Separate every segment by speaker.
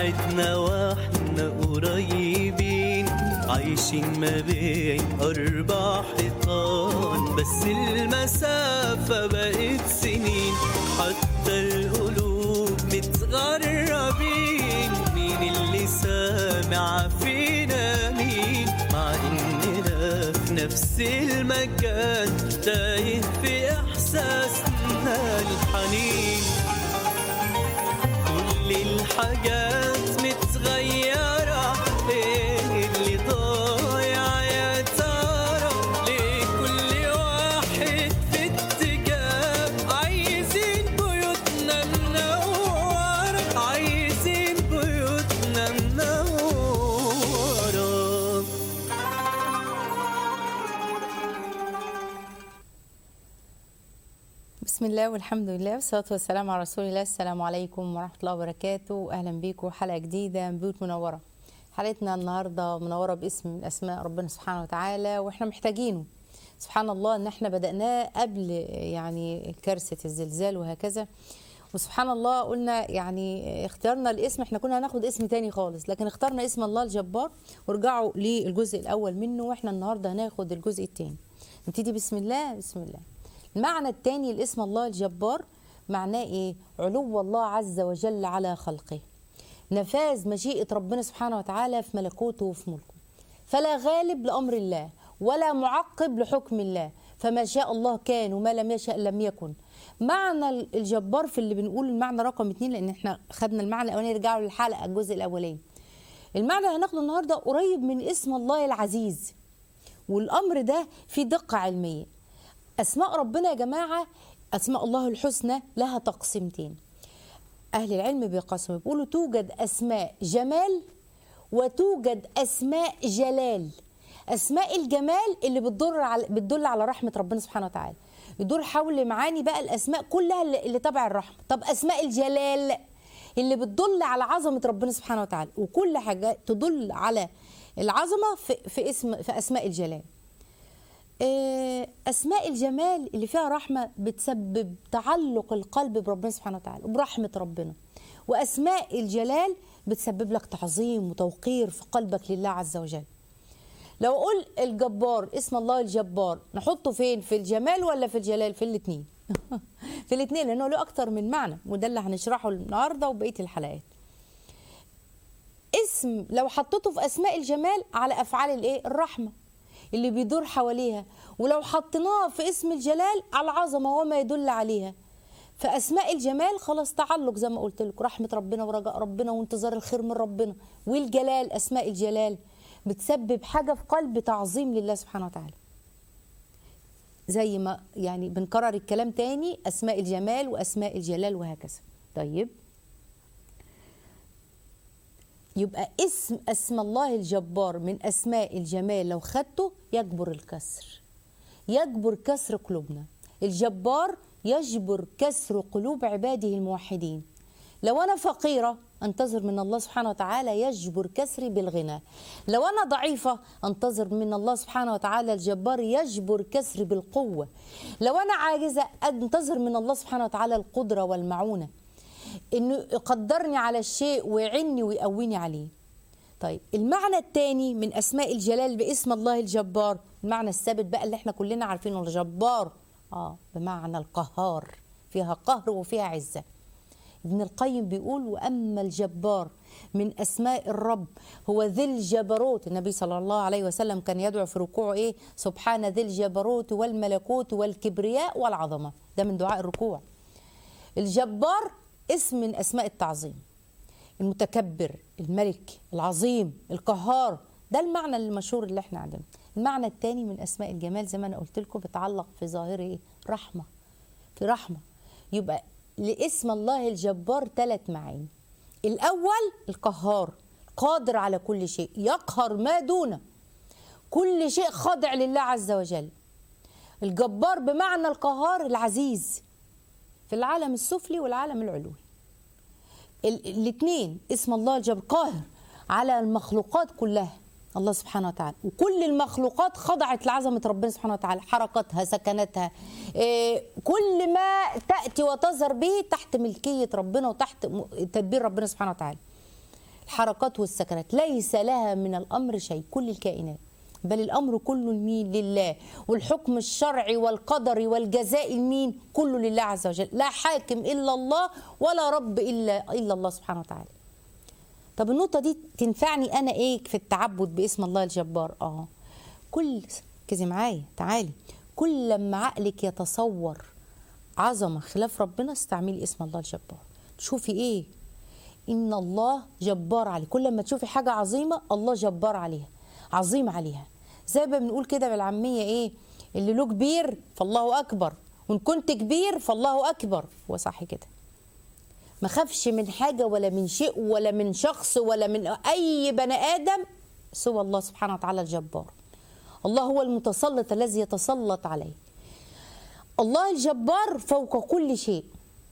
Speaker 1: بعدنا واحنا قريبين عايشين ما بين أربع حيطان بس المسافة بقت سنين حتى القلوب متغربين مين اللي سامع فينا مين مع إننا في نفس المكان تايه في إحساسنا الحنين كل الحاجات متغيرة ايه اللي ضايع يا ترى ليه كل واحد في اتجاه عايزين بيوتنا منورة عايزين بيوتنا منورة
Speaker 2: بسم الله والحمد لله والصلاة والسلام على رسول الله السلام عليكم ورحمة الله وبركاته أهلا بيكم حلقة جديدة من بيوت منورة حلقتنا النهاردة منورة باسم من أسماء ربنا سبحانه وتعالى وإحنا محتاجينه سبحان الله إن إحنا بدأناه قبل يعني كارثة الزلزال وهكذا وسبحان الله قلنا يعني اختيارنا الاسم احنا كنا هناخد اسم تاني خالص لكن اخترنا اسم الله الجبار ورجعوا للجزء الأول منه واحنا النهاردة هناخد الجزء التاني نبتدي بسم الله بسم الله المعنى الثاني لاسم الله الجبار معناه ايه علو الله عز وجل على خلقه نفاذ مشيئة ربنا سبحانه وتعالى في ملكوته وفي ملكه فلا غالب لأمر الله ولا معقب لحكم الله فما شاء الله كان وما لم يشاء لم يكن معنى الجبار في اللي بنقول المعنى رقم اتنين لان احنا خدنا المعنى الاولاني رجعوا للحلقه الجزء الاولاني المعنى اللي هناخده النهارده قريب من اسم الله العزيز والامر ده فيه دقه علميه اسماء ربنا يا جماعه اسماء الله الحسنى لها تقسيمتين اهل العلم بيقسموا بيقولوا توجد اسماء جمال وتوجد اسماء جلال اسماء الجمال اللي بتدل على بتدل على رحمه ربنا سبحانه وتعالى يدور حول معاني بقى الاسماء كلها اللي اللي تبع الرحمه طب اسماء الجلال اللي بتدل على عظمه ربنا سبحانه وتعالى وكل حاجه تدل على العظمه في, في اسم في اسماء الجلال آه، أسماء الجمال اللي فيها رحمة بتسبب تعلق القلب بربنا سبحانه وتعالى وبرحمة ربنا وأسماء الجلال بتسبب لك تعظيم وتوقير في قلبك لله عز وجل لو أقول الجبار اسم الله الجبار نحطه فين في الجمال ولا في الجلال في الاثنين في الاثنين لأنه له أكتر من معنى وده اللي هنشرحه النهاردة وبقية الحلقات اسم لو حطيته في أسماء الجمال على أفعال الإيه الرحمة اللي بيدور حواليها ولو حطيناها في اسم الجلال على العظمه وما يدل عليها فاسماء الجمال خلاص تعلق زي ما قلت لكم رحمه ربنا ورجاء ربنا وانتظار الخير من ربنا والجلال اسماء الجلال بتسبب حاجه في قلب تعظيم لله سبحانه وتعالى زي ما يعني بنكرر الكلام تاني اسماء الجمال واسماء الجلال وهكذا طيب يبقى اسم اسم الله الجبار من اسماء الجمال لو خدته يجبر الكسر يجبر كسر قلوبنا الجبار يجبر كسر قلوب عباده الموحدين لو انا فقيره انتظر من الله سبحانه وتعالى يجبر كسري بالغنى لو انا ضعيفه انتظر من الله سبحانه وتعالى الجبار يجبر كسري بالقوه لو انا عاجزه انتظر من الله سبحانه وتعالى القدره والمعونه انه يقدرني على الشيء ويعني ويقويني عليه طيب المعنى الثاني من اسماء الجلال باسم الله الجبار المعنى الثابت بقى اللي احنا كلنا عارفينه الجبار اه بمعنى القهار فيها قهر وفيها عزه ابن القيم بيقول واما الجبار من اسماء الرب هو ذي الجبروت النبي صلى الله عليه وسلم كان يدعو في ركوعه ايه سبحان ذي الجبروت والملكوت والكبرياء والعظمه ده من دعاء الركوع الجبار اسم من اسماء التعظيم المتكبر الملك العظيم القهار ده المعنى المشهور اللي احنا عندنا المعنى الثاني من اسماء الجمال زي ما انا قلت لكم بيتعلق في ظاهره ايه رحمه في رحمه يبقى لاسم الله الجبار ثلاث معاني الاول القهار قادر على كل شيء يقهر ما دونه كل شيء خاضع لله عز وجل الجبار بمعنى القهار العزيز في العالم السفلي والعالم العلوي الاثنين اسم الله الجبار قاهر على المخلوقات كلها الله سبحانه وتعالى وكل المخلوقات خضعت لعظمة ربنا سبحانه وتعالى حركتها سكنتها إيه كل ما تأتي وتظهر به تحت ملكية ربنا وتحت تدبير ربنا سبحانه وتعالى الحركات والسكنات ليس لها من الامر شيء كل الكائنات بل الامر كله لمين لله والحكم الشرعي والقدري والجزاء لمين كله لله عز وجل لا حاكم الا الله ولا رب الا الا الله سبحانه وتعالى طب النقطه دي تنفعني انا ايه في التعبد باسم الله الجبار اه كل ركزي معايا تعالي كل لما عقلك يتصور عظمه خلاف ربنا استعملي اسم الله الجبار تشوفي ايه ان الله جبار عليه كل ما تشوفي حاجه عظيمه الله جبار عليها عظيم عليها زي ما بنقول كده بالعاميه ايه اللي له كبير فالله اكبر وان كنت كبير فالله اكبر هو صح كده ما خافش من حاجه ولا من شيء ولا من شخص ولا من اي بني ادم سوى الله سبحانه وتعالى الجبار الله هو المتسلط الذي يتسلط عليه الله الجبار فوق كل شيء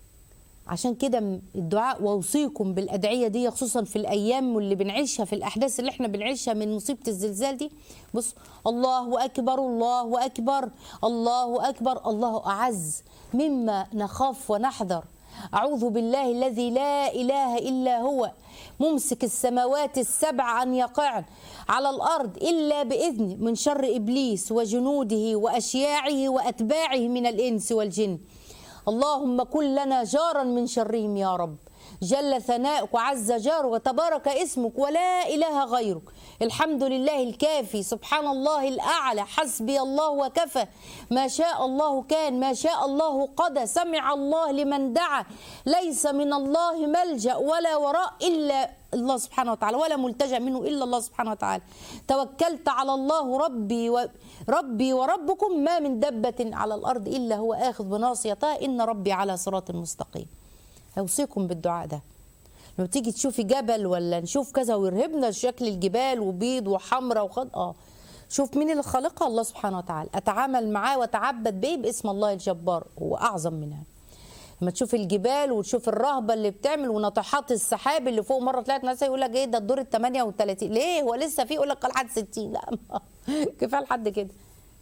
Speaker 2: عشان كده م- الدعاء واوصيكم بالادعيه دي خصوصا في الايام اللي بنعيشها في الاحداث اللي احنا بنعيشها من مصيبه الزلزال دي بص الله اكبر الله اكبر الله اكبر الله اعز مما نخاف ونحذر اعوذ بالله الذي لا اله الا هو ممسك السماوات السبع ان يقعن على الارض الا باذنه من شر ابليس وجنوده واشياعه واتباعه من الانس والجن اللهم كن لنا جارا من شرهم يا رب جل ثناؤك وعز جارك وتبارك اسمك ولا اله غيرك الحمد لله الكافي سبحان الله الاعلى حسبي الله وكفى ما شاء الله كان ما شاء الله قضى سمع الله لمن دعا ليس من الله ملجا ولا وراء الا الله سبحانه وتعالى ولا ملتجا منه الا الله سبحانه وتعالى توكلت على الله ربي و ربي وربكم ما من دبه على الارض الا هو اخذ بناصيتها ان ربي على صراط مستقيم اوصيكم بالدعاء ده لما تيجي تشوفي جبل ولا نشوف كذا ويرهبنا شكل الجبال وبيض وحمرة وخض اه شوف مين اللي خالقها الله سبحانه وتعالى اتعامل معاه واتعبد به باسم الله الجبار هو اعظم منها لما تشوف الجبال وتشوف الرهبه اللي بتعمل وناطحات السحاب اللي فوق مره طلعت ناس يقول لك ايه ده الدور ال 38 ليه هو لسه في يقول لك لحد 60 لا كفايه لحد كده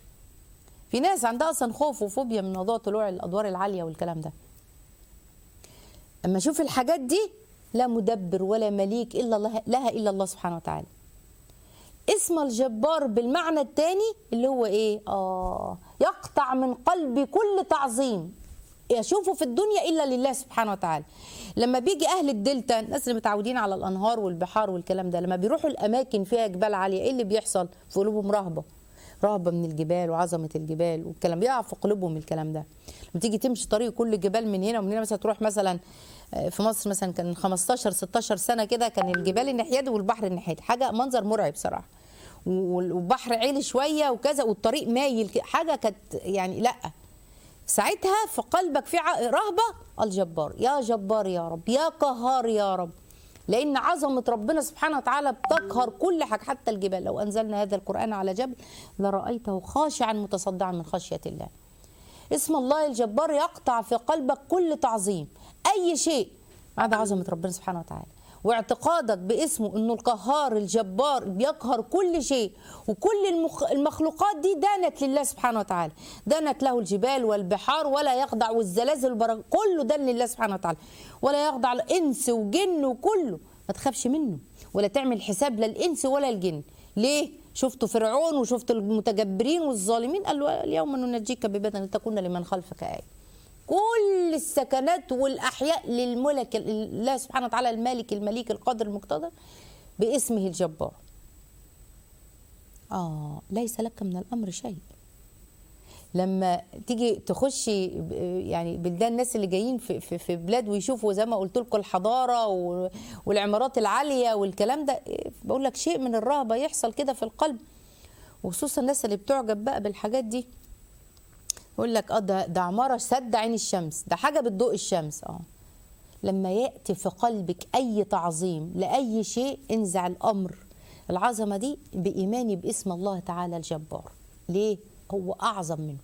Speaker 2: في ناس عندها اصلا خوف وفوبيا من موضوع طلوع الادوار العاليه والكلام ده اما اشوف الحاجات دي لا مدبر ولا مليك الا الله لها الا الله سبحانه وتعالى اسم الجبار بالمعنى الثاني اللي هو ايه اه يقطع من قلبي كل تعظيم يشوفه في الدنيا الا لله سبحانه وتعالى لما بيجي اهل الدلتا الناس اللي متعودين على الانهار والبحار والكلام ده لما بيروحوا الاماكن فيها جبال عاليه ايه اللي بيحصل في قلوبهم رهبه رهبه من الجبال وعظمه الجبال والكلام بيقع في قلوبهم الكلام ده لما تيجي تمشي طريق كل جبال من هنا ومن هنا مثلا تروح مثلا آه، في مصر مثلا كان 15 16 سنه كده كان الجبال الناحيه دي والبحر الناحيه دي حاجه منظر مرعب صراحه وال- والبحر عالي شويه وكذا والطريق مايل كده. حاجه كانت يعني لا ساعتها في قلبك في ع- رهبه الجبار يا جبار يا رب يا قهار يا رب لان عظمه ربنا سبحانه وتعالى بتقهر كل حاجه حتى الجبال لو انزلنا هذا القران على جبل لرايته خاشعا متصدعا من خشيه الله اسم الله الجبار يقطع في قلبك كل تعظيم اي شيء ما عدا عظمه ربنا سبحانه وتعالى واعتقادك باسمه انه القهار الجبار بيقهر كل شيء وكل المخ... المخلوقات دي دانت لله سبحانه وتعالى دانت له الجبال والبحار ولا يخضع والزلازل والبرق كله دان لله سبحانه وتعالى ولا يخضع الانس وجن وكله ما تخافش منه ولا تعمل حساب لا الانس ولا الجن ليه شفتوا فرعون وشفتوا المتجبرين والظالمين قال له اليوم ننجيك ببدن تكون لمن خلفك آية كل السكنات والأحياء للملك الله سبحانه وتعالى المالك المليك القادر المقتدر باسمه الجبار آه ليس لك من الأمر شيء لما تيجي تخشي ب- يعني بلدان الناس اللي جايين في, في, في بلاد ويشوفوا زي ما قلت لكم الحضاره و- والعمارات العاليه والكلام ده إيه، بقول لك شيء من الرهبه يحصل كده في القلب وخصوصا الناس اللي بتعجب بقى بالحاجات دي يقول لك اه ده ده عماره سد عين الشمس ده حاجه بتضوء الشمس اه لما ياتي في قلبك اي تعظيم لاي شيء انزع الامر العظمه دي بايماني باسم الله تعالى الجبار ليه هو اعظم منه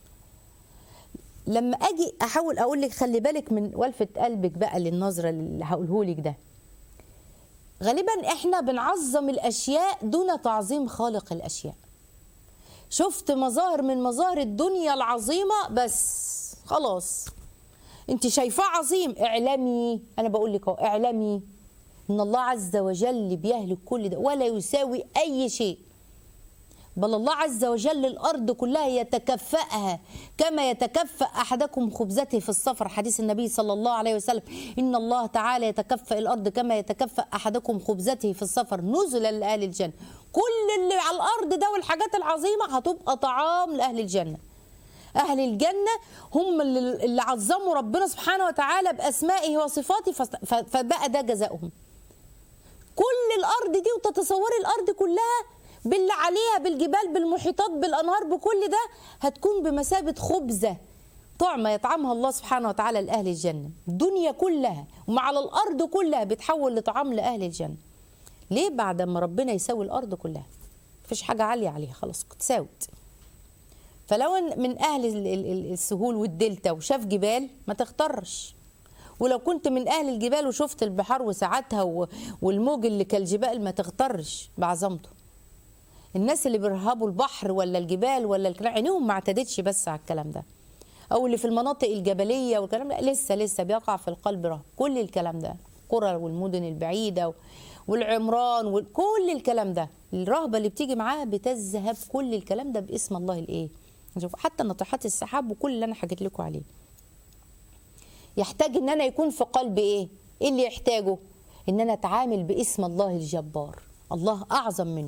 Speaker 2: لما اجي احاول اقول لك خلي بالك من ولفه قلبك بقى للنظره اللي هقوله لك ده غالبا احنا بنعظم الاشياء دون تعظيم خالق الاشياء شفت مظاهر من مظاهر الدنيا العظيمه بس خلاص انت شايفاه عظيم اعلمي انا بقول لك اهو اعلمي ان الله عز وجل بيهلك كل ده ولا يساوي اي شيء بل الله عز وجل الارض كلها يتكفأها كما يتكفأ احدكم خبزته في السفر حديث النبي صلى الله عليه وسلم ان الله تعالى يتكفأ الارض كما يتكفأ احدكم خبزته في السفر نزلا لاهل الجنه كل اللي على الارض ده والحاجات العظيمه هتبقى طعام لاهل الجنه اهل الجنه هم اللي اللي عظموا ربنا سبحانه وتعالى باسمائه وصفاته فس- ف- فبقى ده جزاؤهم كل الارض دي وتتصوري الارض كلها باللي عليها بالجبال بالمحيطات بالانهار بكل ده هتكون بمثابه خبزه طعمه يطعمها الله سبحانه وتعالى لاهل الجنه الدنيا كلها وعلى الارض كلها بتحول لطعام لاهل الجنه ليه بعد ما ربنا يساوي الارض كلها مفيش حاجه عاليه عليها خلاص تساوت فلو إن من اهل ال- ال- ال- السهول والدلتا وشاف جبال ما تخترش ولو كنت من اهل الجبال وشفت البحار وساعتها و- والموج اللي كالجبال ما تغترش بعظمته الناس اللي بيرهبوا البحر ولا الجبال ولا الكلام عينيهم ما اعتدتش بس على الكلام ده او اللي في المناطق الجبليه والكلام ده لسه لسه بيقع في القلب رهب كل الكلام ده القرى والمدن البعيده والعمران وكل الكلام ده الرهبه اللي بتيجي معاها بتذهب كل الكلام ده باسم الله الايه شوف حتى ناطحات السحاب وكل اللي انا حكيت لكم عليه يحتاج ان انا يكون في قلبي ايه ايه اللي يحتاجه ان انا اتعامل باسم الله الجبار الله اعظم منه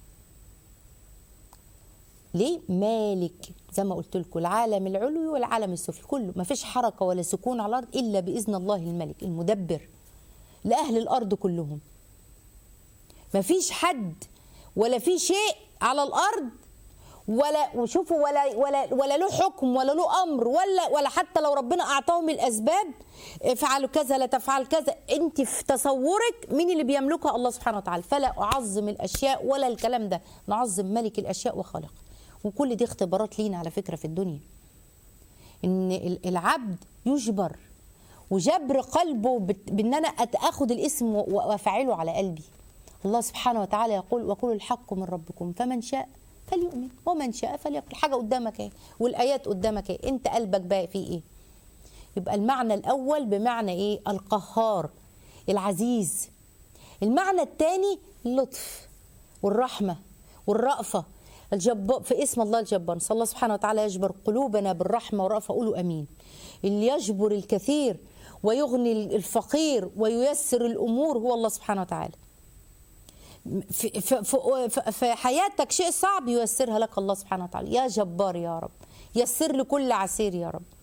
Speaker 2: ليه مالك زي ما قلت لكم العالم العلوي والعالم السفلي كله ما فيش حركه ولا سكون على الارض الا باذن الله الملك المدبر لاهل الارض كلهم ما فيش حد ولا في شيء على الارض ولا وشوفوا ولا ولا ولا له حكم ولا له امر ولا ولا حتى لو ربنا اعطاهم الاسباب افعلوا كذا لا تفعل كذا انت في تصورك مين اللي بيملكها الله سبحانه وتعالى فلا اعظم الاشياء ولا الكلام ده نعظم ملك الاشياء وخالق وكل دي اختبارات لينا على فكره في الدنيا ان ال- العبد يجبر وجبر قلبه بت- بان انا أت- اخد الاسم و- وافعله على قلبي الله سبحانه وتعالى يقول وقل الحق من ربكم فمن شاء فليؤمن ومن شاء فليكفر حاجه قدامك اهي والايات قدامك اهي انت قلبك بقى فيه ايه يبقى المعنى الاول بمعنى ايه القهار العزيز المعنى الثاني اللطف والرحمه والرأفه الجبار في اسم الله الجبار نسال الله سبحانه وتعالى يجبر قلوبنا بالرحمه والرأفه قولوا امين اللي يجبر الكثير ويغني الفقير وييسر الامور هو الله سبحانه وتعالى في, في, في, في حياتك شيء صعب ييسرها لك الله سبحانه وتعالى يا جبار يا رب يسر لكل عسير يا رب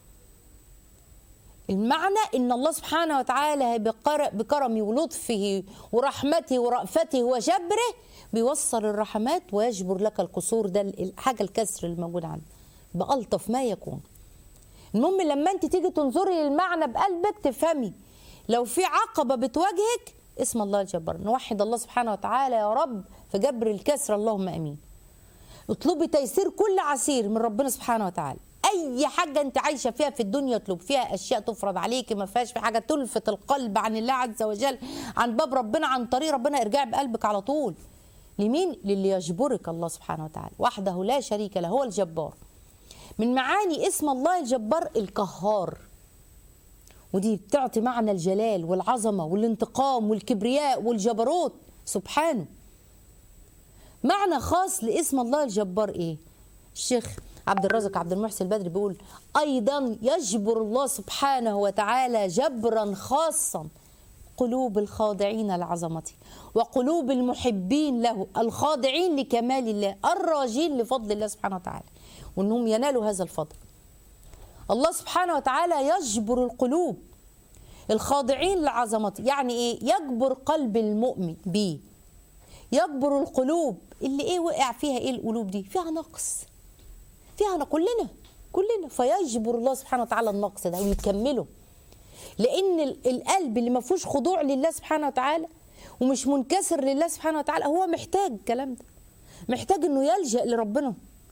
Speaker 2: المعنى ان الله سبحانه وتعالى بقر- بكرمه ولطفه ورحمته ورأفته وجبره بيوصل الرحمات ويجبر لك القصور ده الحاجه الكسر الموجود عندك بألطف ما يكون المهم لما انت تيجي تنظري للمعنى بقلبك تفهمي لو في عقبه بتواجهك اسم الله الجبار نوحد الله سبحانه وتعالى يا رب في جبر الكسر اللهم امين اطلبي تيسير كل عسير من ربنا سبحانه وتعالى اي حاجه انت عايشه فيها في الدنيا اطلب فيها اشياء تفرض عليك ما فيهاش في حاجه تلفت القلب عن الله عز وجل عن باب ربنا عن طريق ربنا ارجعي بقلبك على طول لمين للي يجبرك الله سبحانه وتعالى وحده لا شريك له هو الجبار من معاني اسم الله الجبار القهار ودي بتعطي معنى الجلال والعظمه والانتقام والكبرياء والجبروت سبحانه معنى خاص لاسم الله الجبار ايه الشيخ عبد الرازق عبد المحسن البدري بيقول ايضا يجبر الله سبحانه وتعالى جبرا خاصا قلوب الخاضعين لعظمته وقلوب المحبين له الخاضعين لكمال الله الراجين لفضل الله سبحانه وتعالى وانهم ينالوا هذا الفضل الله سبحانه وتعالى يجبر القلوب الخاضعين لعظمته يعني ايه يجبر قلب المؤمن بيه يجبر القلوب اللي ايه وقع فيها ايه القلوب دي فيها نقص فيها ن- كلنا كلنا فيجبر الله سبحانه وتعالى النقص ده ويكمله لان ال- القلب اللي ما فيهوش خضوع لله سبحانه وتعالى ومش منكسر لله سبحانه وتعالى هو محتاج الكلام ده محتاج انه يلجأ لربنا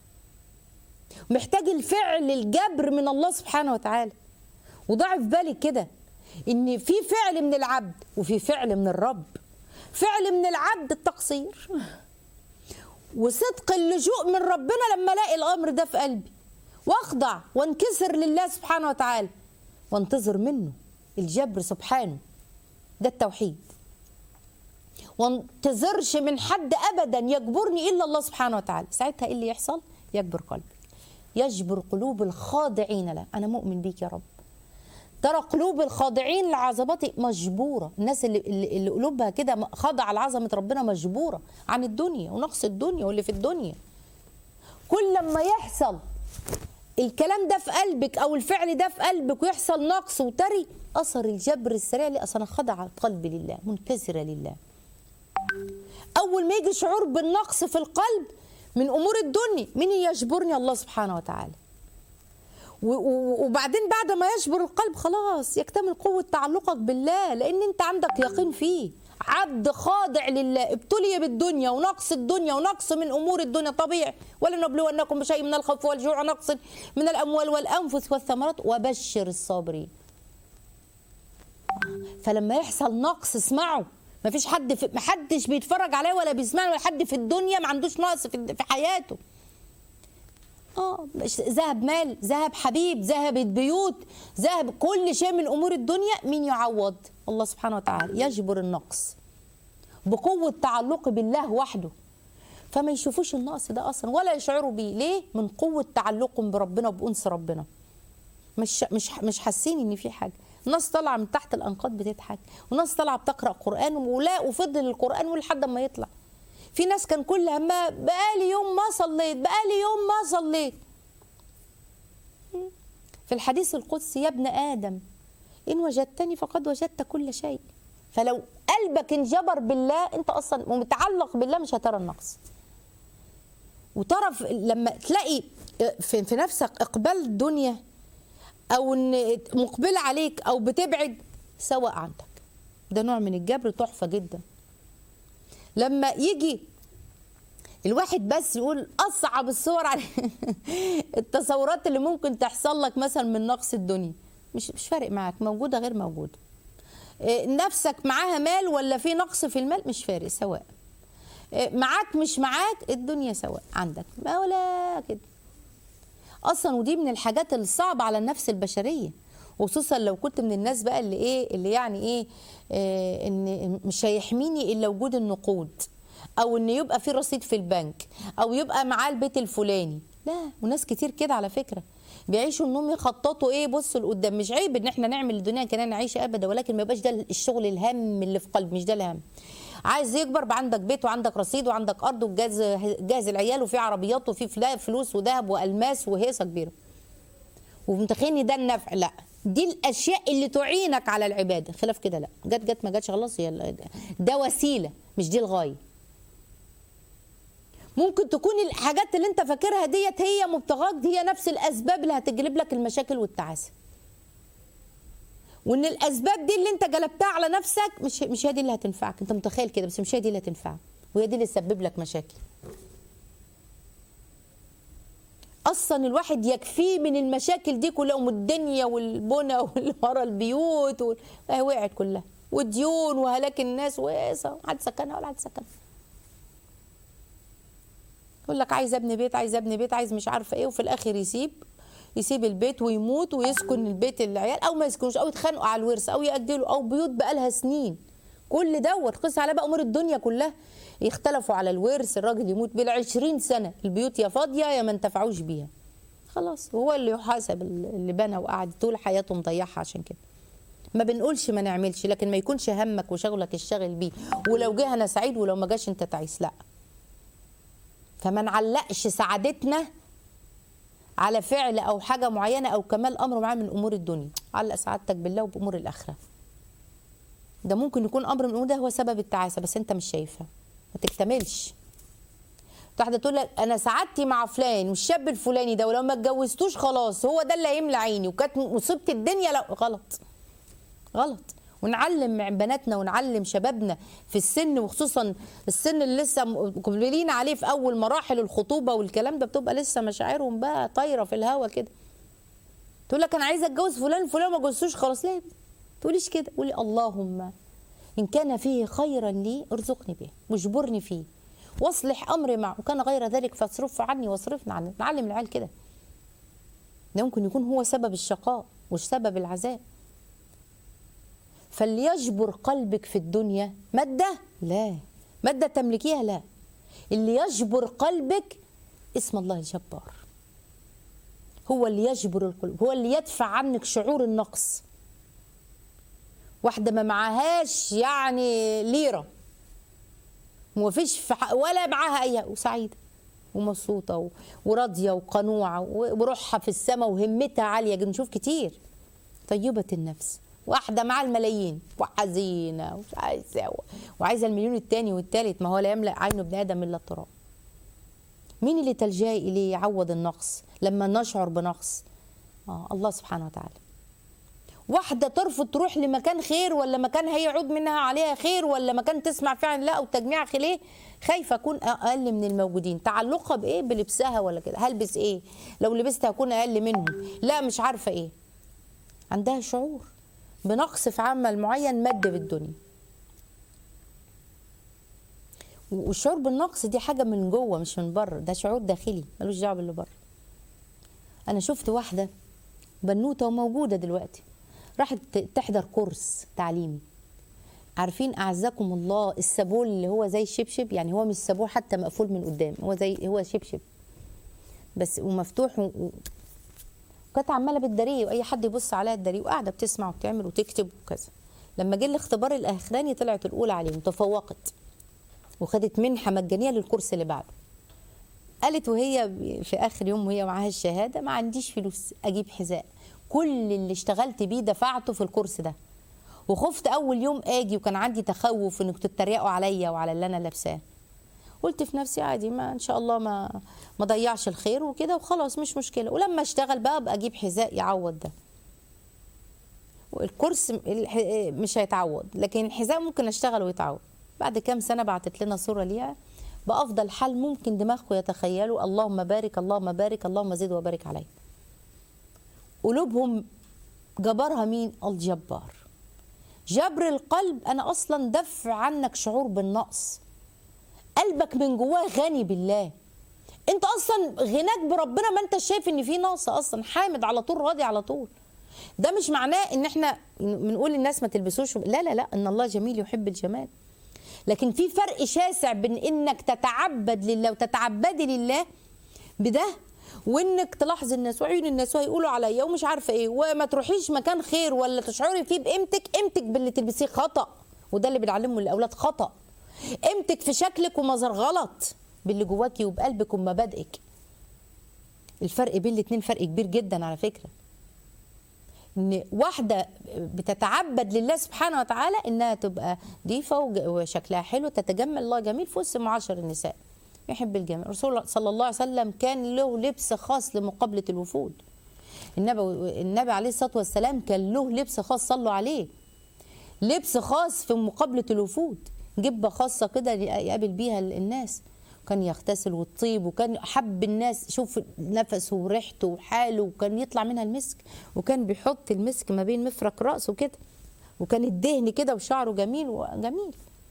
Speaker 2: محتاج الفعل الجبر من الله سبحانه وتعالى وضع في بالك كده ان في فعل من العبد وفي فعل من الرب فعل من العبد التقصير وصدق اللجوء من ربنا لما الاقي الامر ده في قلبي واخضع وانكسر لله سبحانه وتعالى وانتظر منه الجبر سبحانه ده التوحيد وانتظرش من حد ابدا يجبرني الا الله سبحانه وتعالى ساعتها ايه اللي يحصل يجبر قلبك يجبر قلوب الخاضعين له انا مؤمن بيك يا رب ترى قلوب الخاضعين لعظمتي مجبوره الناس اللي اللي اللي قلوبها كده خاضعه لعظمه ربنا مجبوره عن الدنيا ونقص الدنيا واللي في الدنيا كل لما يحصل الكلام ده في قلبك او الفعل ده في قلبك ويحصل نقص وتري اثر الجبر السريع ليه اصل انا خاضعه قلبي لله منكسره لله اول ما يجي شعور بالنقص في القلب من امور الدنيا مين يجبرني الله سبحانه وتعالى و- و- وبعدين بعد ما يجبر القلب خلاص يكتمل قوة تعلقك بالله لأن أنت عندك يقين فيه عبد خاضع لله ابتلي بالدنيا ونقص الدنيا ونقص من أمور الدنيا طبيعي ولنبلونكم بشيء من الخوف والجوع ونقص من الأموال والأنفس والثمرات وبشر الصابرين فلما يحصل نقص اسمعوا ما فيش حد في ما حدش بيتفرج عليه ولا بيسمعني ولا حد في الدنيا ما عندوش نقص في في حياته اه مش- ذهب مال ذهب حبيب ذهبت بيوت ذهب كل شيء من امور الدنيا مين يعوض الله سبحانه وتعالى يجبر النقص بقوه تعلق بالله وحده فما يشوفوش النقص ده اصلا ولا يشعروا بيه ليه من قوه تعلقهم بربنا وبانس ربنا مش مش مش حاسين ان في حاجه ناس طالعه من تحت الانقاض بتضحك وناس طالعه بتقرا قران ولا وفضل القران ولحد ما يطلع في ناس كان كل همها بقالي يوم ما صليت بقالي يوم ما صليت في الحديث القدسي يا ابن ادم ان وجدتني فقد وجدت كل شيء فلو قلبك انجبر بالله انت اصلا ومتعلق بالله مش هترى النقص وترى في- لما تلاقي في, في نفسك اقبال الدنيا او ان مقبله عليك او بتبعد سواء عندك ده نوع من الجبر تحفه جدا لما يجي الواحد بس يقول اصعب الصور على التصورات اللي ممكن تحصل لك مثلا من نقص الدنيا مش مش فارق معاك موجوده غير موجوده إيه، نفسك معاها مال ولا في نقص في المال مش فارق سواء إيه، معاك مش معاك الدنيا سواء عندك ما ولا كده اصلا ودي من الحاجات الصعبه على النفس البشريه وخصوصا لو كنت من الناس بقى اللي ايه اللي يعني ايه, إيه ان مش هيحميني الا وجود النقود او ان يبقى في رصيد في البنك او يبقى معاه البيت الفلاني لا وناس كتير كده على فكره بيعيشوا انهم يخططوا ايه بصوا لقدام مش عيب ان احنا نعمل الدنيا كاننا نعيش ابدا ولكن ما يبقاش ده الشغل الهم اللي في قلب مش ده الهم عايز يكبر بقى عندك بيت وعندك رصيد وعندك ارض وجاز جاهز العيال وفي عربيات وفي فلا- فلوس وذهب والماس وهيصه كبيره ومتخيل إن ده النفع لا دي الاشياء اللي تعينك على العباده خلاف كده لا جت جت ما جاتش خلاص هي ال- ده وسيله مش دي الغايه ممكن تكون الحاجات اللي انت فاكرها ديت هي مبتغاك دي هي نفس الاسباب اللي هتجلب لك المشاكل والتعاسه وان الاسباب دي اللي انت جلبتها على نفسك مش مش هي دي اللي هتنفعك انت متخيل كده بس مش هي دي اللي هتنفعك وهي دي اللي تسبب لك مشاكل اصلا الواحد يكفيه من المشاكل دي كلها ومن الدنيا والبنى واللي ورا البيوت وال... اه وقعت كلها وديون وهلاك الناس وإيه حد سكنها ولا حد سكنها يقول لك عايز ابني بيت عايز ابني بيت عايز مش عارفه ايه وفي الاخر يسيب يسيب البيت ويموت ويسكن البيت العيال او ما يسكنوش او يتخانقوا على الورث او ياجلوا او بيوت بقالها سنين كل دوت قص على بقى امور الدنيا كلها يختلفوا على الورث الراجل يموت بال20 سنه البيوت يا فاضيه يا ما انتفعوش بيها خلاص هو اللي يحاسب اللي بنى وقعد طول حياته مضيعها عشان كده ما بنقولش ما نعملش لكن ما يكونش همك وشغلك الشاغل بيه ولو جه انا سعيد ولو ما جاش انت تعيس لا فما نعلقش سعادتنا على فعل او حاجه معينه او كمال امر معين من امور الدنيا علق سعادتك بالله وبامور الاخره ده ممكن يكون امر من الامور ده هو سبب التعاسه بس انت مش شايفها ما تكتملش واحده تقول لك انا سعادتي مع فلان والشاب الفلاني ده ولو ما اتجوزتوش خلاص هو ده اللي هيملى عيني وكانت مصيبه الدنيا لا غلط غلط ونعلم مع بناتنا ونعلم شبابنا في السن وخصوصا السن اللي لسه مقبلين عليه في اول مراحل الخطوبه والكلام ده بتبقى لسه مشاعرهم بقى طايره في الهوا كده تقول لك انا عايزه اتجوز فلان فلان ما جوزتوش خلاص ليه تقوليش كده قولي اللهم ان كان فيه خيرا لي ارزقني به واجبرني فيه واصلح امري معه وكان غير ذلك فاصرف عني واصرفنا عنه نعلم العيال كده ده ممكن يكون هو سبب الشقاء مش سبب العذاب فليجبر قلبك في الدنيا مادة لا مادة تملكيها لا اللي يجبر قلبك اسم الله الجبار هو اللي يجبر القلوب هو اللي يدفع عنك شعور النقص واحدة ما معهاش يعني ليرة ومفيش في ح- ولا معاها أي وسعيدة ومبسوطة و- وراضية وقنوعة و- وروحها في السماء وهمتها عالية جدا نشوف كتير طيبة النفس واحدة مع الملايين وحزينة ومش عايزة وعايزة المليون التاني والتالت ما هو لا يملأ عين ابن آدم إلا التراب مين اللي تلجأي إليه يعوض النقص لما نشعر بنقص آه الله سبحانه وتعالى واحدة ترفض تروح لمكان خير ولا مكان هيعود منها عليها خير ولا مكان تسمع فيه عن لا أو تجميع خير خايفة أكون أقل من الموجودين تعلقها بإيه بلبسها ولا كده هلبس إيه لو لبست هكون أقل منهم لا مش عارفة إيه عندها شعور بنقص في عمل معين مادة بالدنيا والشعور بالنقص دي حاجة من جوه مش من بره ده شعور داخلي ملوش دعوة باللي بره أنا شفت واحدة بنوتة وموجودة دلوقتي راحت تحضر كورس تعليمي عارفين أعزكم الله السبول اللي هو زي الشبشب يعني هو مش سبول حتى مقفول من قدام هو زي هو شبشب بس ومفتوح و... و- وكانت عماله بالداريه واي حد يبص عليها الداريه وقاعده بتسمع وبتعمل وتكتب وكذا لما جه الاختبار الاخراني طلعت الاولى عليهم تفوقت وخدت منحه مجانيه للكورس اللي بعده قالت وهي في اخر يوم وهي معاها الشهاده ما عنديش فلوس اجيب حذاء كل اللي اشتغلت بيه دفعته في الكورس ده وخفت اول يوم اجي وكان عندي تخوف انكم تتريقوا عليا وعلى اللي انا لابساه قلت في نفسي عادي ما ان شاء الله ما ما ضيعش الخير وكده وخلاص مش مشكله ولما اشتغل بقى ابقى اجيب حذاء يعوض ده والكورس الح- مش هيتعوض لكن الحذاء ممكن اشتغل ويتعوض بعد كام سنه بعتت لنا صوره ليها بافضل حال ممكن دماغكم يتخيلوا اللهم بارك اللهم بارك اللهم زد وبارك عليه قلوبهم جبرها مين الجبار جبر القلب انا اصلا دفع عنك شعور بالنقص قلبك من جواه غني بالله انت اصلا غناك بربنا ما انت شايف ان في نقص اصلا حامد على طول راضي على طول ده مش معناه ان احنا بنقول للناس ما تلبسوش لا لا لا ان الله جميل يحب الجمال لكن في فرق شاسع بين انك تتعبد لله وتتعبدي لله بده وانك تلاحظ الناس وعيون الناس وهيقولوا عليا ومش عارفه ايه وما تروحيش مكان خير ولا تشعري فيه بقيمتك قيمتك باللي تلبسيه خطا وده اللي بنعلمه للاولاد خطا قيمتك في شكلك ومظهر غلط باللي جواكي وبقلبك ومبادئك الفرق بين الاتنين فرق كبير جدا على فكره ان واحده بتتعبد لله سبحانه وتعالى انها تبقى ضيفه وج- وشكلها حلو تتجمل الله جميل في وسط معاشر النساء يحب الجمال الرسول صلى الله عليه وسلم كان له لبس خاص لمقابله الوفود النبي النبي عليه الصلاه والسلام كان له لبس خاص صلوا عليه لبس خاص في مقابله الوفود جبه خاصه كده يقابل بيها الناس كان يغتسل ويطيب وكان حب الناس شوف نفسه وريحته وحاله وكان يطلع منها المسك وكان بيحط المسك ما بين مفرق راسه كده وكان الدهن كده وشعره جميل وجميل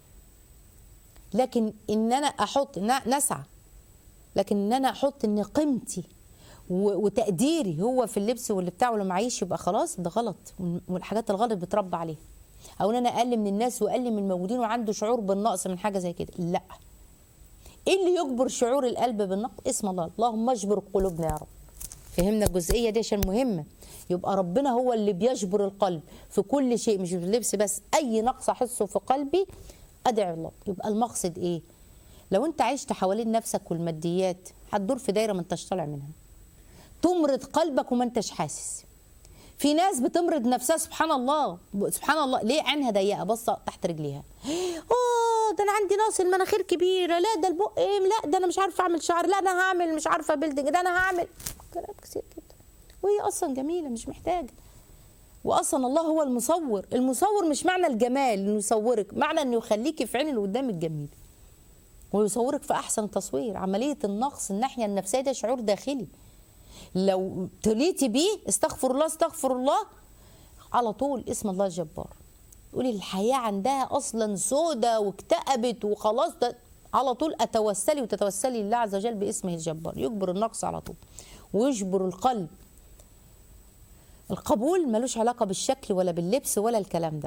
Speaker 2: لكن ان انا احط ن- نسعى لكن ان انا احط ان قيمتي و- وتقديري هو في اللبس واللي بتاعه ولو معيش يبقى خلاص ده غلط والحاجات الغلط بتربى عليها او ان انا اقل من الناس واقل من الموجودين وعنده شعور بالنقص من حاجه زي كده لا ايه اللي يجبر شعور القلب بالنقص اسم الله اللهم اجبر قلوبنا يا رب فهمنا الجزئيه دي عشان مهمه يبقى ربنا هو اللي بيجبر القلب في كل شيء مش في اللبس بس اي نقص احسه في قلبي ادعي الله يبقى المقصد ايه لو انت عشت حوالين نفسك والماديات هتدور في دايره ما انتش طالع منها تمرض قلبك وما انتش حاسس في ناس بتمرض نفسها سبحان الله سبحان الله ليه عينها ضيقه بصه تحت رجليها اه ده انا عندي نقص المناخير كبيره لا ده البق ايه لا ده انا مش عارفه اعمل شعر لا انا هعمل مش عارفه بيلدنج ده انا هعمل كلام كتير جدا وهي اصلا جميله مش محتاجه واصلا الله هو المصور المصور مش معنى الجمال انه يصورك معنى انه يخليكي في عين اللي قدامك جميل ويصورك في احسن تصوير عمليه النقص الناحيه النفسيه ده شعور داخلي لو تليتي بيه استغفر الله استغفر الله على طول اسم الله الجبار قولي الحياه عندها اصلا سودة واكتئبت وخلاص ده على طول اتوسلي وتتوسلي لله عز وجل باسمه الجبار يجبر النقص على طول ويجبر القلب القبول ملوش علاقه بالشكل ولا باللبس ولا الكلام ده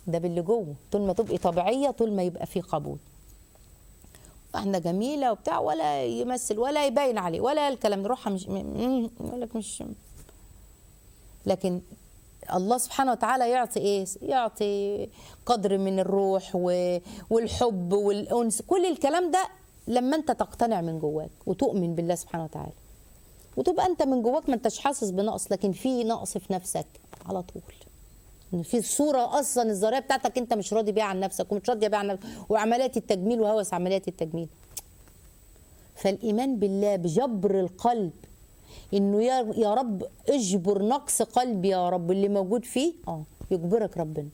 Speaker 2: ده باللي جوه طول ما تبقي طبيعيه طول ما يبقى في قبول احنا جميله وبتاع ولا يمثل ولا يبين عليه ولا الكلام ده روحها مش م- يقول لك مش لكن الله سبحانه وتعالى يعطي ايه يعطي قدر من الروح و- والحب والانس كل الكلام ده لما انت تقتنع من جواك وتؤمن بالله سبحانه وتعالى وتبقى انت من جواك ما انتش حاسس بنقص لكن في نقص في نفسك على طول ان في صوره اصلا الذريه بتاعتك انت مش راضي بيها عن نفسك ومش راضيه بيها عن نفسك وعمليات التجميل وهوس عمليات التجميل فالايمان بالله بجبر القلب انه يا يا رب اجبر نقص قلبي يا رب اللي موجود فيه اه يجبرك ربنا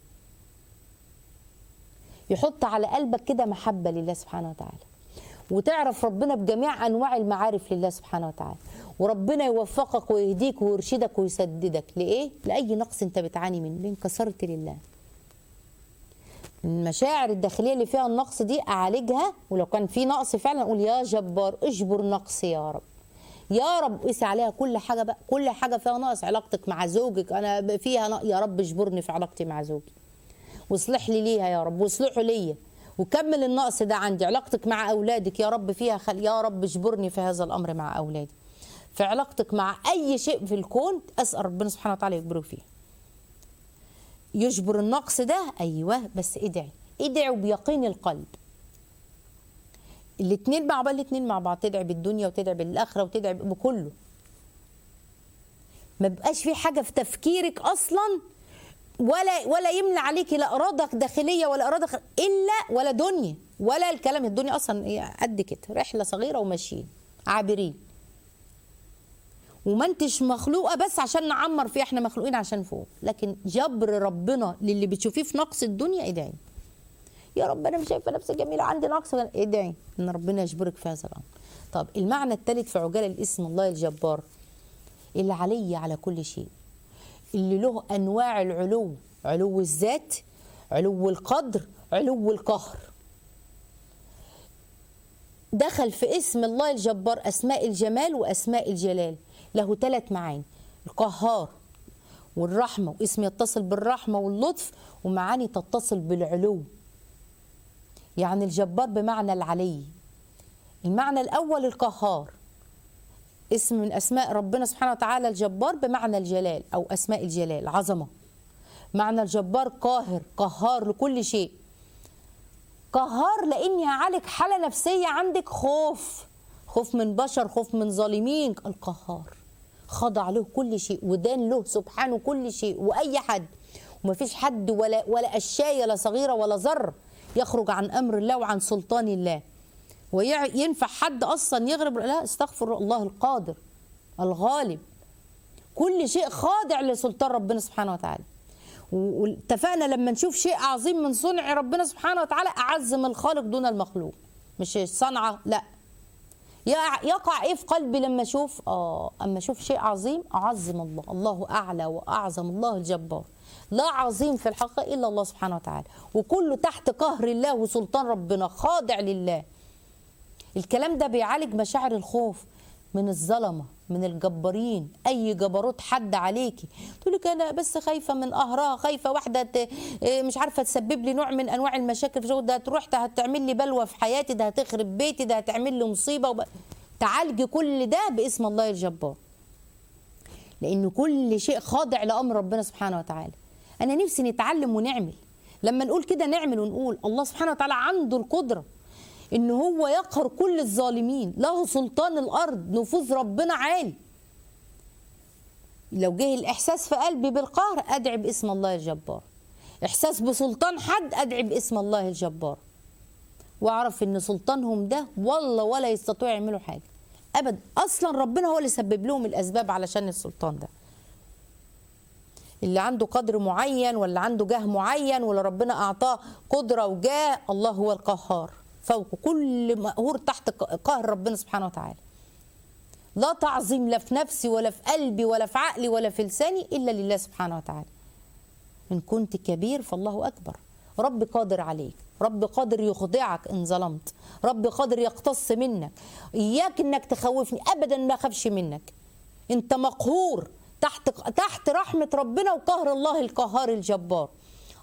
Speaker 2: يحط على قلبك كده محبه لله سبحانه وتعالى وتعرف ربنا بجميع انواع المعارف لله سبحانه وتعالى وربنا يوفقك ويهديك ويرشدك ويسددك لايه لاي نقص انت بتعاني منه لان كسرت لله المشاعر الداخليه اللي فيها النقص دي اعالجها ولو كان في نقص فعلا اقول يا جبار اجبر نقصي يا رب يا رب قيس عليها كل حاجه بقى كل حاجه فيها نقص علاقتك مع زوجك انا فيها نقص يا رب اجبرني في علاقتي مع زوجي واصلح لي ليها يا رب واصلحه ليا وكمل النقص ده عندي علاقتك مع اولادك يا رب فيها خل... يا رب اجبرني في هذا الامر مع اولادي في علاقتك مع اي شيء في الكون اسال ربنا سبحانه وتعالى يجبره فيه يجبر النقص ده ايوه بس ادعي ادعي بيقين القلب الاثنين مع بعض الاثنين مع بعض تدعي بالدنيا وتدعي بالاخره وتدعي بكله ما بيبقاش في حاجه في تفكيرك اصلا ولا ولا يملى عليكي لا اراده داخليه ولا اراده خ... الا ولا دنيا ولا الكلام الدنيا اصلا هي قد كده رحله صغيره وماشيين عابرين وما انتش مخلوقه بس عشان نعمر فيها احنا مخلوقين عشان فوق لكن جبر ربنا للي بتشوفيه في نقص الدنيا ادعي يا رب انا مش شايفه نفسي جميله عندي نقص ادعي ان ربنا يجبرك في هذا الامر طب المعنى الثالث في عجاله الاسم الله الجبار اللي علي على كل شيء اللي له انواع العلو علو الذات علو القدر علو القهر دخل في اسم الله الجبار اسماء الجمال واسماء الجلال له ثلاث معاني القهار والرحمه واسم يتصل بالرحمه واللطف ومعاني تتصل بالعلو يعني الجبار بمعنى العلي المعنى الاول القهار اسم من اسماء ربنا سبحانه وتعالى الجبار بمعنى الجلال او اسماء الجلال عظمه معنى الجبار قاهر قهار لكل شيء قهار لاني هعالج حاله نفسيه عندك خوف خوف من بشر خوف من ظالمين القهار خضع له كل شيء ودان له سبحانه كل شيء واي حد ومفيش حد ولا ولا اشياء لا صغيره ولا ذره يخرج عن امر الله وعن سلطان الله وينفع حد اصلا يغرب لا استغفر الله القادر الغالب كل شيء خاضع لسلطان ربنا سبحانه وتعالى واتفقنا لما نشوف شيء عظيم من صنع ربنا سبحانه وتعالى اعز من الخالق دون المخلوق مش صنعه لا يقع ايه في قلبي لما اشوف اه اما اشوف شيء عظيم اعظم الله الله اعلى واعظم الله الجبار لا عظيم في الحقيقه الا الله سبحانه وتعالى وكله تحت قهر الله وسلطان ربنا خاضع لله الكلام ده بيعالج مشاعر الخوف من الظلمه من الجبارين اي جبروت حد عليكي تقول لك انا بس خايفه من قهرها خايفه واحده مش عارفه تسبب لي نوع من انواع المشاكل في ده هتروح ده هتعمل لي بلوى في حياتي ده هتخرب بيتي ده هتعمل لي مصيبه وب... تعالجي كل ده باسم الله الجبار لان كل شيء خاضع لامر ربنا سبحانه وتعالى انا نفسي نتعلم ونعمل لما نقول كده نعمل ونقول الله سبحانه وتعالى عنده القدره ان هو يقهر كل الظالمين له سلطان الارض نفوذ ربنا عالي لو جه الاحساس في قلبي بالقهر ادعي باسم الله الجبار احساس بسلطان حد ادعي باسم الله الجبار واعرف ان سلطانهم ده والله ولا يستطيعوا يعملوا حاجه ابدا اصلا ربنا هو اللي سبب لهم الاسباب علشان السلطان ده اللي عنده قدر معين ولا عنده جاه معين ولا ربنا اعطاه قدره وجاه الله هو القهار فوق كل مقهور تحت قهر ربنا سبحانه وتعالى لا تعظيم لا في نفسي ولا في قلبي ولا في عقلي ولا في لساني الا لله سبحانه وتعالى ان كنت كبير فالله اكبر رب قادر عليك رب قادر يخضعك ان ظلمت رب قادر يقتص منك اياك انك تخوفني ابدا ما اخافش منك انت مقهور تحت تحت رحمه ربنا وقهر الله القهار الجبار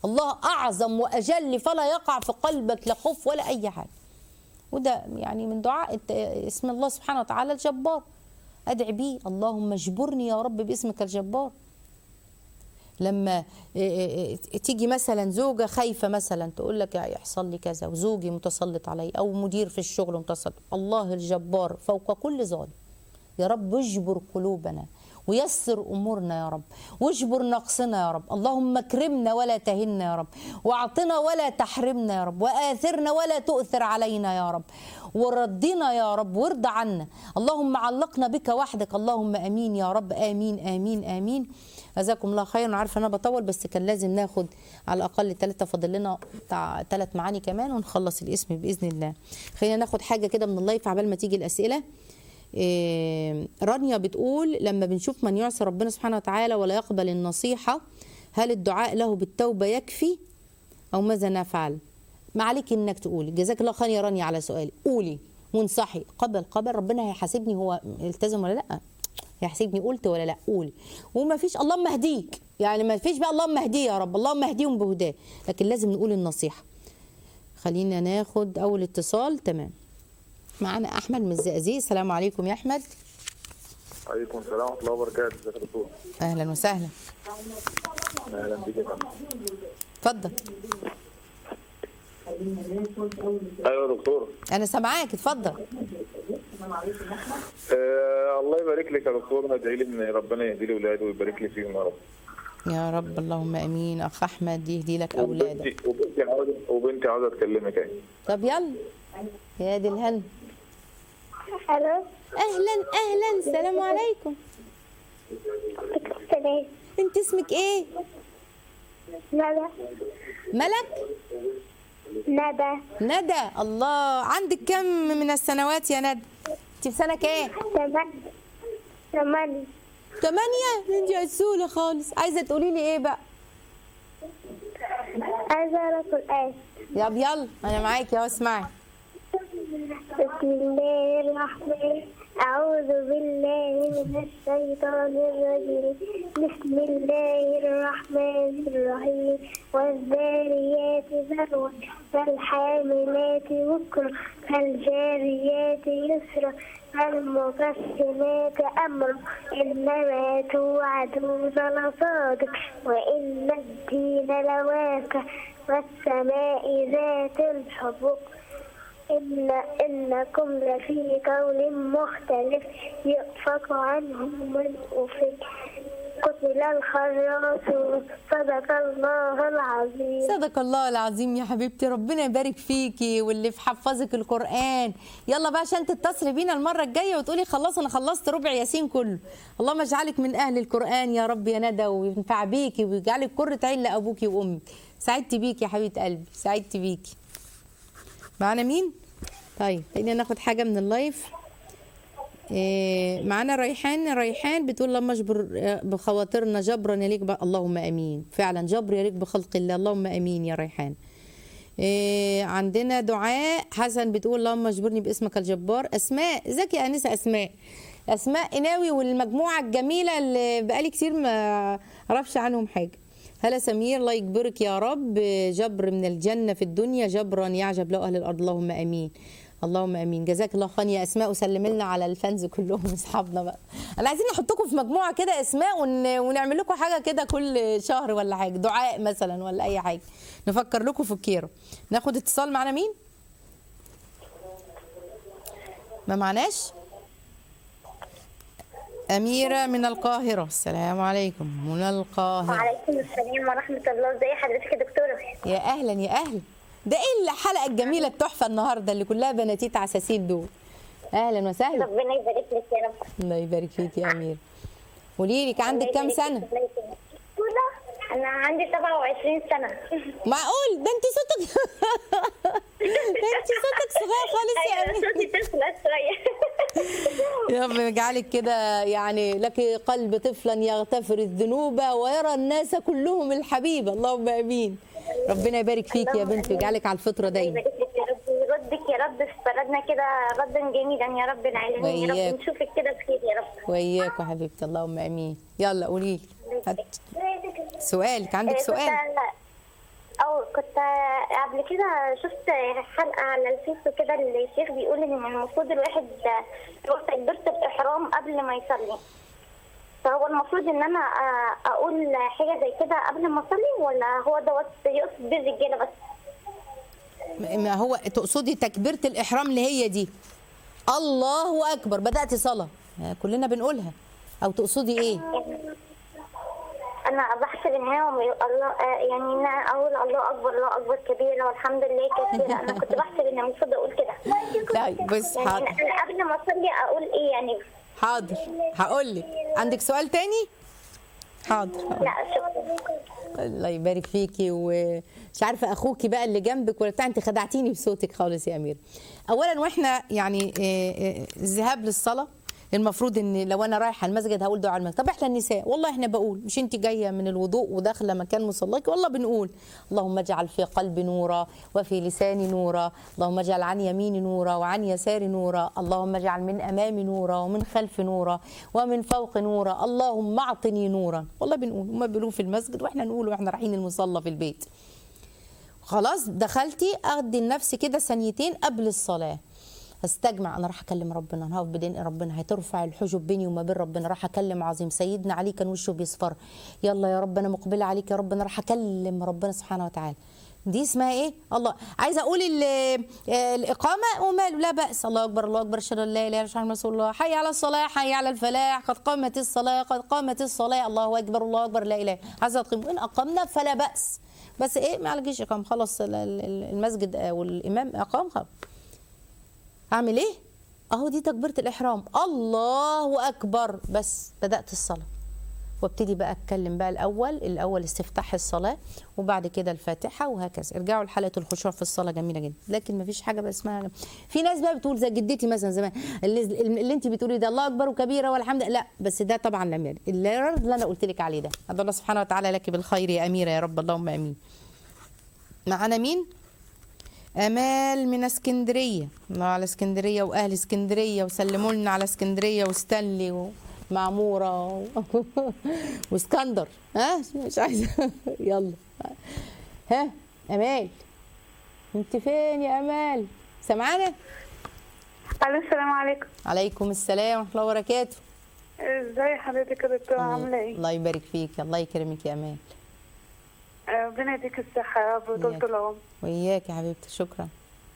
Speaker 2: الله اعظم واجل فلا يقع في قلبك لا خوف ولا اي حاجه وده يعني من دعاء الت- اسم الله سبحانه وتعالى الجبار ادعي بيه اللهم اجبرني يا رب باسمك الجبار لما إيه إيه إيه تيجي مثلا زوجة خايفة مثلا تقول لك يحصل لي كذا وزوجي متسلط علي أو مدير في الشغل متسلط الله الجبار فوق كل ظالم يا رب اجبر قلوبنا ويسر امورنا يا رب واجبر نقصنا يا رب اللهم اكرمنا ولا تهنا يا رب واعطنا ولا تحرمنا يا رب واثرنا ولا تؤثر علينا يا رب وردنا يا رب وارض عنا اللهم علقنا بك وحدك اللهم امين يا رب امين امين امين جزاكم الله خيرا أنا عارفه انا بطول بس كان لازم ناخد على الاقل ثلاثه فاضل لنا بتاع ثلاث معاني كمان ونخلص الاسم باذن الله خلينا ناخد حاجه كده من اللايف عبال ما تيجي الاسئله إيه، رانيا بتقول لما بنشوف من يعصي ربنا سبحانه وتعالى ولا يقبل النصيحة هل الدعاء له بالتوبة يكفي أو ماذا نفعل ما عليك إنك تقولي جزاك الله خير يا رانيا على سؤالي قولي وانصحي قبل قبل ربنا هيحاسبني هو التزم ولا لا هيحاسبني قلت ولا لا قولي وما فيش اللهم اهديك يعني ما فيش بقى اللهم اهديه يا رب اللهم اهديهم بهداه لكن لازم نقول النصيحة خلينا ناخد أول اتصال تمام معانا احمد من الزقازيق السلام عليكم يا احمد
Speaker 3: عليكم السلام ورحمة الله وبركاته ازيك يا دكتور
Speaker 2: اهلا وسهلا
Speaker 3: اهلا بيك يا فندم
Speaker 2: اتفضل
Speaker 3: ايوه يا دكتور
Speaker 2: انا سامعاك اتفضل
Speaker 3: آه الله يبارك لك يا دكتور ادعي لي ان ربنا يهدي لي ولادي ويبارك لي فيهم يا رب
Speaker 2: يا رب اللهم امين اخ احمد يهدي لك اولادك
Speaker 3: وبنتي وبنتي عاوزه وبنتي عاوزه اكلمك يعني
Speaker 2: طب يلا يا دي الهنا
Speaker 4: الو
Speaker 2: اهلا اهلا السلام عليكم
Speaker 4: سلام
Speaker 2: انت اسمك ايه
Speaker 4: ندى
Speaker 2: ملك
Speaker 4: ندى
Speaker 2: ندى الله عندك كم من السنوات يا ندى انت في سنه كام
Speaker 4: ثمان ثمانية
Speaker 2: ثمانية انت عسولة خالص عايزه تقولي لي ايه بقى
Speaker 4: عايزة أقرأ القرآن
Speaker 2: يلا يلا انا معاكي اهو اسمعي
Speaker 4: بسم الله الرحمن أعوذ بالله من الشيطان الرجيم بسم الله الرحمن الرحيم والذاريات ذروا فالحاملات وكرا فالجاريات يسرا فالمقسمات أمرا إنما توعدون لصادق وإن الدين لواقع والسماء ذات الحبق إن إنكم لفي قول مختلف يؤفك عنه من أفك قتل الخراصون صدق الله العظيم
Speaker 2: صدق الله العظيم يا حبيبتي ربنا يبارك فيكي واللي في حفظك القرآن يلا بقى عشان تتصلي بينا المرة الجاية وتقولي خلاص أنا خلصت ربع ياسين كله اللهم اجعلك من أهل القرآن يا رب يا ندى وينفع بيكي ويجعلك قرة عين لأبوكي وأمك سعدت بيكي يا حبيبة قلبي سعدت بيكي معانا مين؟ طيب خلينا ناخد حاجة من اللايف إيه معانا ريحان ريحان بتقول لما اجبر بخواطرنا جبرا يليق ب... اللهم امين فعلا جبر يليق بخلق الله اللهم امين يا ريحان إيه عندنا دعاء حسن بتقول اللهم اجبرني باسمك الجبار اسماء ازيك يا انسه اسماء اسماء قناوي والمجموعه الجميله اللي بقالي كتير ما اعرفش عنهم حاجه هلا سمير الله يجبرك يا رب جبر من الجنه في الدنيا جبرا يعجب له اهل الارض اللهم امين اللهم امين جزاك الله خير يا اسماء وسلم لنا على الفانز كلهم اصحابنا بقى انا عايزين نحطكم في مجموعه كده اسماء ون... ونعمل لكم حاجه كده كل شهر ولا حاجه دعاء مثلا ولا اي حاجه نفكر لكم في الكيرو ناخد اتصال معانا مين ما معناش أميرة من القاهرة السلام عليكم من القاهرة
Speaker 4: وعليكم السلام ورحمة الله ازي حضرتك يا دكتورة
Speaker 2: يا أهلا يا أهلا ده إيه الحلقة الجميلة التحفة النهاردة اللي كلها بناتيت عساسيل دول أهلا وسهلا
Speaker 4: ربنا يبارك لك يا رب
Speaker 2: الله يبارك فيك يا أمير قولي لك عندك كام سنة
Speaker 4: أنا عندي 27 سنة
Speaker 2: معقول ده أنت صوتك ده أنت صوتك صغير خالص يا
Speaker 4: أيوة
Speaker 2: أمير
Speaker 4: صوتي طفلة شوية
Speaker 2: يا رب يجعلك كده يعني لك قلب طفلا يغتفر الذنوب ويرى الناس كلهم الحبيب اللهم امين ربنا يبارك فيك يا بنت ويجعلك على الفطره دايما
Speaker 4: يبارك لك يا رب ويردك يا رب في بلدنا كده ردا جميلا يا رب العالمين يا
Speaker 2: وإياك.
Speaker 4: رب نشوفك كده بخير يا رب
Speaker 2: وإياك يا حبيبتي اللهم امين يلا قولي لي هات سؤالك عندك
Speaker 4: آه،
Speaker 2: سؤال
Speaker 4: كنت- او كنت قبل كده شفت حلقه على الفيس كده الشيخ بيقول ان المفروض الواحد يقول تكبيره الاحرام قبل ما يصلي فهو المفروض ان انا آه، اقول حاجه زي كده قبل ما اصلي ولا هو دوت يقصد بيه الرجاله بس
Speaker 2: ما هو تقصدي تكبيره الاحرام اللي هي دي الله اكبر بدات صلاه كلنا بنقولها او تقصدي ايه
Speaker 4: انا بحسب ان هو الله آه، يعني ان انا اقول الله اكبر الله اكبر كبيره والحمد لله كثيره انا كنت بحسب ان المفروض اقول كده
Speaker 2: لا بس
Speaker 4: يعني
Speaker 2: حاضر
Speaker 4: انا قبل ما اصلي اقول ايه يعني
Speaker 2: حاضر هقول لك عندك سؤال تاني حاضر هقول.
Speaker 4: لا شكرا
Speaker 2: الله يبارك فيكي ومش عارفه اخوكي بقى اللي جنبك ولا بتاع انت خدعتيني بصوتك خالص يا امير اولا واحنا يعني آه، آه، الذهاب للصلاه المفروض ان لو انا رايحه المسجد هقول دعاء المسجد طب احنا النساء والله احنا بقول مش انت جايه من الوضوء وداخله مكان مصلاك والله بنقول اللهم اجعل في قلبي نورا وفي لساني نورا اللهم اجعل عن يميني نورا وعن يساري نورا اللهم اجعل من امامي نورا ومن خلفي نورا ومن فوق نورا اللهم اعطني نورا والله بنقول هما بيقولوا في المسجد واحنا نقول واحنا رايحين المصلى في البيت خلاص دخلتي ادي لنفسي كده ثانيتين قبل الصلاه استجمع انا راح اكلم ربنا انا هقف بدين ربنا هترفع الحجب بيني وما بين ربنا راح اكلم عظيم سيدنا علي كان وشه بيصفر يلا يا رب انا مقبله عليك يا رب انا راح اكلم ربنا سبحانه وتعالى دي اسمها ايه الله عايزه اقول ال- آه، الاقامه وماله لا باس الله اكبر الله اكبر اشهد ان لا اله الا الله محمد رسول الله حي على الصلاه حي على الفلاح قد قامت الصلاه قد قامت الصلاه الله اكبر الله اكبر لا اله عايزه تقيم ان اقمنا فلا باس بس ايه ما عليكيش اقام خلاص ال- ال- المسجد آه، والامام اقام خلاص اعمل ايه اهو دي تكبيره الاحرام الله اكبر بس بدات الصلاه وابتدي بقى اتكلم بقى الاول الاول استفتاح الصلاه وبعد كده الفاتحه وهكذا ارجعوا لحلقه الخشوع في الصلاه جميله جدا لكن ما فيش حاجه بقى اسمها في ناس بقى بتقول زي جدتي مثلا زمان اللي, اللي انت بتقولي ده الله اكبر وكبيره والحمد لله لا بس ده طبعا لم يرد اللي يرد اللي انا قلت لك عليه ده ادعو الله سبحانه وتعالى لك بالخير يا اميره يا رب اللهم امين معانا مين امال من اسكندريه الله على اسكندريه واهل اسكندريه وسلموا لنا على اسكندريه وستانلي ومعموره و... واسكندر ها مش عايزه يلا ها امال انت فين يا امال سامعانا
Speaker 5: الو السلام عليكم
Speaker 2: عليكم السلام ورحمه الله وبركاته
Speaker 5: ازاي حضرتك يا دكتوره عامله ايه
Speaker 2: الله يبارك فيك الله يكرمك يا امال
Speaker 5: آه، ربنا يديك الصحه يا رب وطولة
Speaker 2: إياك.
Speaker 5: العمر
Speaker 2: وإياك يا حبيبتي شكرا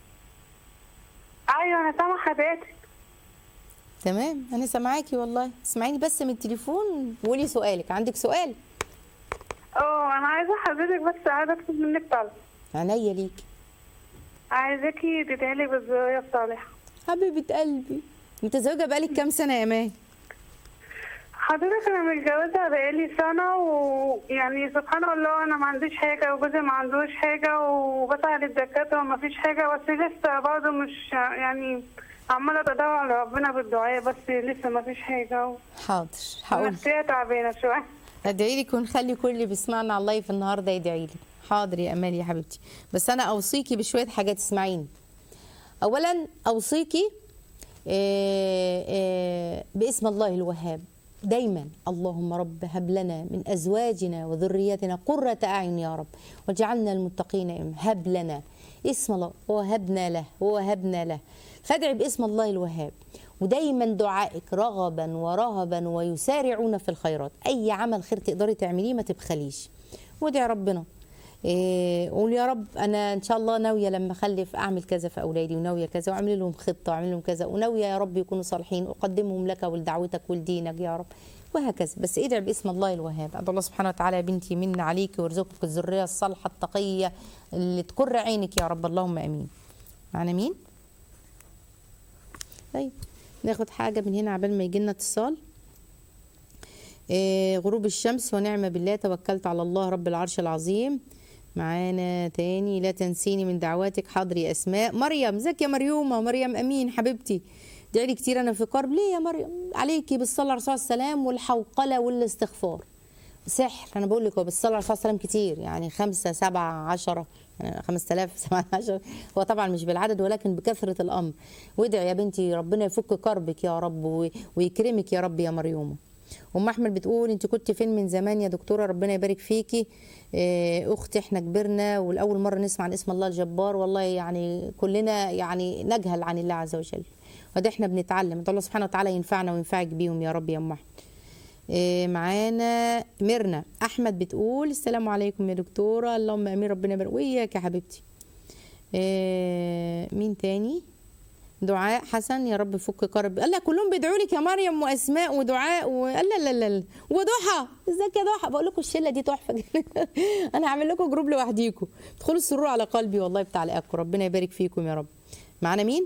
Speaker 5: ايوه انا سامعه حضرتك
Speaker 2: تمام انا سامعاكي والله اسمعيني بس من التليفون وقولي سؤالك عندك سؤال
Speaker 5: اه انا عايزه حضرتك بس عايزه اطلب منك طلب
Speaker 2: عينيا ليك
Speaker 5: عايزاكي تدعيلي بالذريه الصالحه
Speaker 2: حبيبه قلبي متزوجه بقالك كام سنه يا امان
Speaker 5: حضرتك انا متجوزه بقالي سنه ويعني سبحان الله انا ما عنديش حاجه وجوزي ما عندوش حاجه وبسأل الدكاتره وما فيش حاجه بس لسه برضه مش يعني عماله بدور على ربنا بالدعاء بس لسه ما فيش حاجه
Speaker 2: حاضر هقول
Speaker 5: نفسية تعبانه شويه
Speaker 2: ادعي لك ونخلي كل اللي بيسمعنا على اللايف النهارده يدعي لك حاضر يا امال يا حبيبتي بس انا اوصيكي بشويه حاجات اسمعيني اولا اوصيكي آه، آه، باسم الله الوهاب دايما اللهم رب هب لنا من ازواجنا وذرياتنا قرة اعين يا رب واجعلنا المتقين إماما. هب لنا اسم الله وهبنا له ووهبنا له فادعي باسم الله الوهاب ودايما دعائك رغبا ورهبا ويسارعون في الخيرات اي عمل خير تقدري تعمليه ما تبخليش وادعي ربنا إيه قول يا رب انا ان شاء الله ناويه لما اخلف اعمل كذا في اولادي وناويه كذا واعمل لهم خطه واعمل لهم كذا وناويه يا رب يكونوا صالحين اقدمهم لك ولدعوتك ولدينك يا رب وهكذا بس ادعي باسم الله الوهاب ادعو الله سبحانه وتعالى يا بنتي من عليك ويرزقك الذريه الصالحه التقيه اللي تقر عينك يا رب اللهم امين معنا مين طيب ناخد حاجه من هنا عبال ما يجي لنا اتصال إيه غروب الشمس ونعم بالله توكلت على الله رب العرش العظيم معانا تاني لا تنسيني من دعواتك حاضر يا اسماء مريم ازيك يا مريومه مريم امين حبيبتي ادعي لي كتير انا في قرب ليه يا مريم عليكي بالصلاه على الرسول صلى الله عليه وسلم والحوقله والاستغفار سحر انا بقول لك هو بالصلاه على الرسول صلى الله عليه وسلم كتير يعني خمسة سبعة عشرة يعني 5000 17 هو طبعا مش بالعدد ولكن بكثره الامر وادعي يا بنتي ربنا يفك كربك يا رب و- ويكرمك يا رب يا مريومه ام احمد بتقول انت كنت فين من زمان يا دكتوره ربنا يبارك فيكي آه، اختي احنا كبرنا والاول مره نسمع عن اسم الله الجبار والله يعني كلنا يعني نجهل عن الله عز وجل وده احنا بنتعلم ادعو الله سبحانه وتعالى ينفعنا وينفعك بيهم يا رب يا ام احمد إيه، معانا ميرنا احمد بتقول السلام عليكم يا دكتوره اللهم امين ربنا يبارك وياك يا حبيبتي إيه، مين تاني دعاء حسن يا رب فك كرب قال لك كلهم بيدعوا لك يا مريم واسماء ودعاء وقال لا لا لا لا وضحى ازيك يا ضحى بقول لكم الشله دي تحفه انا هعمل لكم جروب لوحديكم ادخلوا السرور على قلبي والله بتعليقاتكم ربنا يبارك فيكم يا رب معانا مين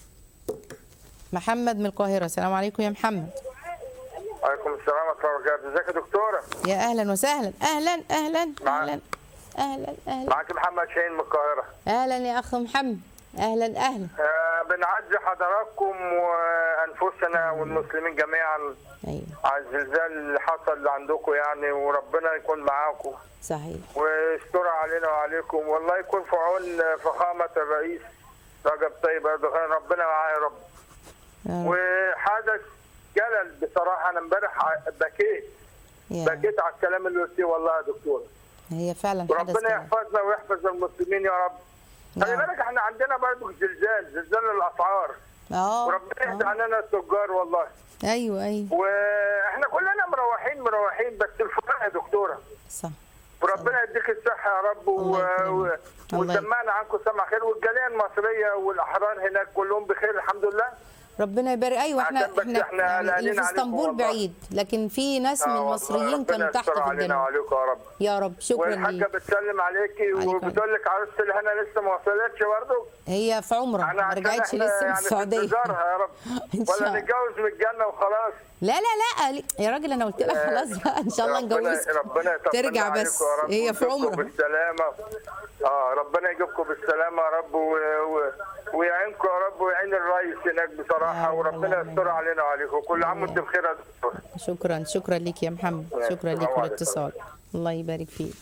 Speaker 2: محمد من القاهره السلام عليكم يا محمد
Speaker 6: وعليكم السلام ورحمه الله وبركاته ازيك يا دكتوره
Speaker 2: يا اهلا وسهلا اهلا اهلا
Speaker 6: مع-
Speaker 2: اهلا اهلا اهلا
Speaker 6: معاك محمد شاهين من القاهره
Speaker 2: اهلا يا اخ محمد اهلا اهلا
Speaker 6: آه بنعزي حضراتكم وانفسنا والمسلمين جميعا
Speaker 2: ايوه
Speaker 6: على الزلزال اللي حصل عندكم يعني وربنا يكون معاكم
Speaker 2: صحيح
Speaker 6: ويستر علينا وعليكم والله يكون في عون فخامه الرئيس رجب طيب اردوغان ربنا معاه يا رب
Speaker 2: يا رب.
Speaker 6: وحدث جلل بصراحه انا امبارح بكيت
Speaker 2: يا
Speaker 6: بكيت على الكلام اللي قلتيه والله يا دكتور
Speaker 2: هي فعلا حدث
Speaker 6: وربنا
Speaker 2: كده.
Speaker 6: يحفظنا ويحفظ المسلمين يا رب خلي
Speaker 2: نعم.
Speaker 6: بالك احنا عندنا برضه زلزال زلزال الاسعار
Speaker 2: اه
Speaker 6: وربنا يهدى
Speaker 2: آه.
Speaker 6: عننا التجار والله
Speaker 2: ايوه ايوه
Speaker 6: واحنا كلنا مروحين مروحين بس الفرق يا دكتوره
Speaker 2: صح
Speaker 6: وربنا يديك الصحه يا رب و...
Speaker 2: الله يكرمك.
Speaker 6: و...
Speaker 2: الله
Speaker 6: وسمعنا عنكم سمع خير والجاليه المصريه والاحرار هناك كلهم بخير الحمد لله
Speaker 2: ربنا يبارك ايوه احنا
Speaker 6: عشان بس
Speaker 2: احنا,
Speaker 6: إحنا
Speaker 2: يعني اللي
Speaker 6: قلقانين
Speaker 2: في
Speaker 6: عليكم
Speaker 2: اسطنبول
Speaker 6: والله.
Speaker 2: بعيد لكن في ناس من
Speaker 6: آه والله
Speaker 2: المصريين
Speaker 6: ربنا
Speaker 2: كانوا تحت
Speaker 6: يستر
Speaker 2: في
Speaker 6: علينا
Speaker 2: الجنوب
Speaker 6: وعليكم يا رب
Speaker 2: يا رب شكرا
Speaker 6: والحاجه
Speaker 2: ليك
Speaker 6: بتسلم عليكي
Speaker 2: عليكم.
Speaker 6: وبتقول لك عروسه الهنا لسه ما وصلتش برضه
Speaker 2: هي في عمره
Speaker 6: انا
Speaker 2: ما
Speaker 6: عشان
Speaker 2: رجعتش
Speaker 6: احنا
Speaker 2: لسه من
Speaker 6: يعني في
Speaker 2: السعوديه
Speaker 6: انتظارها يا رب
Speaker 2: إن شاء
Speaker 6: ولا
Speaker 2: الله.
Speaker 6: نتجوز من الجنه وخلاص
Speaker 2: لا لا لا يا راجل انا قلت لك خلاص بقى ان شاء الله
Speaker 6: ربنا
Speaker 2: نجوزك
Speaker 6: ربنا يطمنا
Speaker 2: ترجع
Speaker 6: عليكم
Speaker 2: بس
Speaker 6: يا رب
Speaker 2: هي في
Speaker 6: ويجيبكم
Speaker 2: عمره
Speaker 6: بالسلامه اه ربنا يجيبكم بالسلامه يا رب و... و... ويعينكم يا رب ويعين الرئيس هناك
Speaker 2: يا
Speaker 6: بصراحه
Speaker 2: رب،
Speaker 6: وربنا
Speaker 2: اللهم
Speaker 6: يستر علينا وعليكم كل عام
Speaker 2: آمين.
Speaker 6: وانتم بخير يا دكتور
Speaker 2: شكرا شكرا ليك يا محمد
Speaker 6: ماشي،
Speaker 2: شكرا ليك
Speaker 6: السلام عليكم.
Speaker 2: والاتصال الله يبارك فيك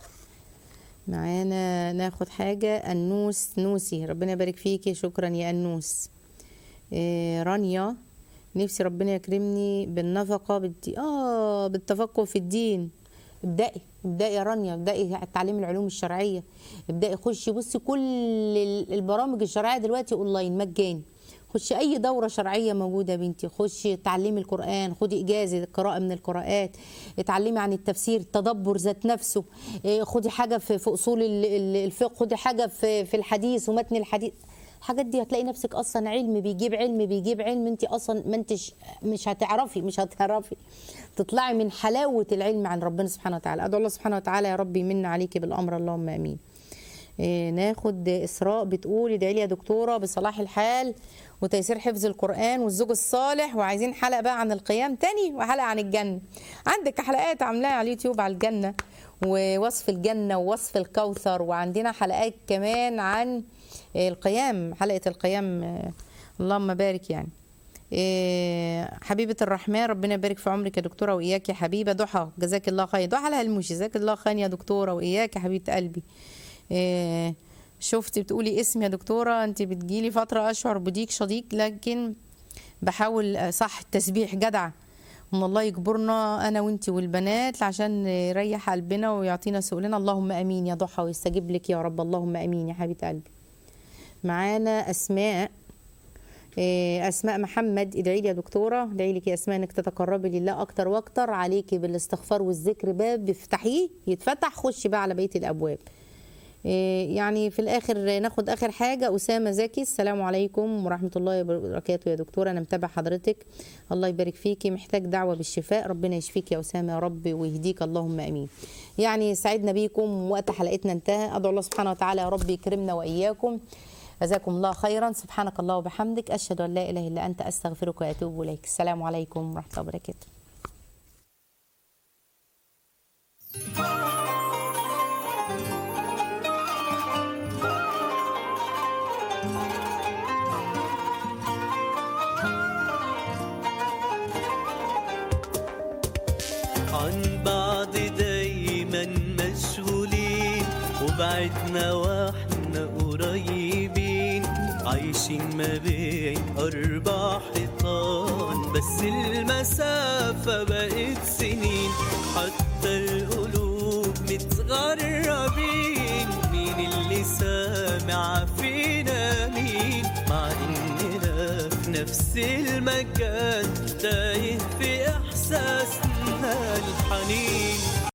Speaker 2: معانا ناخد حاجة أنوس نوسي ربنا يبارك فيكي شكرا يا أنوس إيه رانيا نفسي ربنا يكرمني بالنفقة بالدي... آه بالتفقه في الدين ابدأي ابدأي يا رانيا ابدأي تعليم العلوم الشرعية ابدأي خشي بصي كل ال- البرامج الشرعية دلوقتي اونلاين مجاني خشي اي دوره شرعيه موجوده يا بنتي خشي تعلمي القران خدي اجازه قراءه من القراءات اتعلمي عن التفسير التدبر ذات نفسه إيه، خدي حاجه في في اصول ال- ال- الفقه خدي حاجه في في الحديث ومتن الحديث الحاجات دي هتلاقي نفسك اصلا علم بيجيب علم بيجيب علم انت اصلا ما انتش مش هتعرفي مش هتعرفي تطلعي من حلاوه العلم عن ربنا سبحانه وتعالى ادعو الله سبحانه وتعالى يا رب يمن عليكي بالامر اللهم امين إيه، ناخد اسراء بتقول ادعي لي يا دكتوره بصلاح الحال وتيسير حفظ القران والزوج الصالح وعايزين حلقه بقى عن القيام تاني وحلقه عن الجنه عندك حلقات عاملاها على اليوتيوب على الجنه ووصف الجنه ووصف الكوثر وعندنا حلقات كمان عن القيام حلقه القيام آه، اللهم بارك يعني إيه، حبيبة الرحمن ربنا يبارك في عمرك يا دكتورة وإياك يا حبيبة ضحى جزاك الله خير ضحى لها المشي جزاك الله خير يا دكتورة وإياك يا حبيبة قلبي إيه، شفت بتقولي اسم يا دكتورة انت بتجيلي فترة أشعر بضيق شديد لكن بحاول آه، صح التسبيح جدع ان الله يجبرنا انا وانت والبنات عشان يريح قلبنا ويعطينا سؤلنا اللهم امين يا ضحى ويستجيب لك يا رب اللهم امين يا حبيبه قلبي معانا اسماء إيه، اسماء محمد ادعي لي يا دكتوره ادعي لك يا اسماء انك تتقربي لله اكتر واكتر عليكي بالاستغفار والذكر باب افتحيه يتفتح خشي بقى على بقيه الابواب إيه، يعني في الاخر ناخد اخر حاجه اسامه زكي السلام عليكم ورحمه الله وبركاته يا دكتوره انا متابع حضرتك الله يبارك فيكي محتاج دعوه بالشفاء ربنا يشفيك يا اسامه يا رب ويهديك اللهم امين يعني سعدنا بيكم وقت حلقتنا انتهى ادعو الله سبحانه وتعالى يا رب يكرمنا واياكم جزاكم الله خيرا سبحانك الله وبحمدك اشهد ان لا اله الا انت استغفرك واتوب اليك السلام عليكم ورحمه الله وبركاته
Speaker 1: عن بعض دايما مشغولين وبعدنا واحنا قريبين عايشين ما بين أربع حيطان بس المسافة بقت سنين حتى القلوب متغربين مين اللي سامع فينا مين مع إننا في نفس المكان تايه في إحساسنا الحنين